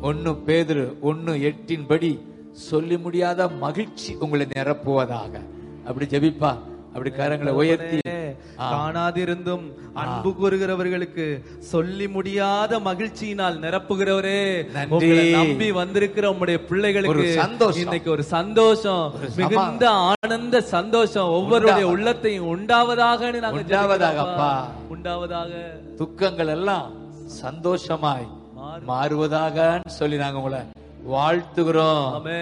ஒன்னு பேதுரு ஒன்னு எட்டின்படி சொல்லி முடியாத மகிழ்ச்சி உங்களை நிரப்புவதாக அப்படி ஜெபிப்பா அப்படி கரங்களை உயர்த்தி ஆ. காணாதிருந்தும் அன்பு கூறுகிறவர்களுக்கு சொல்லி முடியாத மகிழ்ச்சியினால் நிரப்புகிறவரே நன்றி. உங்களை நம்பி வந்திருக்கிற உம்முடைய பிள்ளைகளுக்கு ஒரு சந்தோஷம். இன்னைக்கு ஒரு சந்தோஷம் ஒரு மிகுந்த ஆனந்த சந்தோஷம் ஒவ்வொருடைய உள்ளத்தையும் உண்டாவதாக நாங்க உண்டாவதாக, ஜெபிக்கிறோம் அப்பா. உண்டாவதாக துக்கங்கள் எல்லாம் சந்தோஷமாய் மாறுவதாக சொல்லி நாங்க உங்களை வாழ்த்துகிறோம் ஆமென்.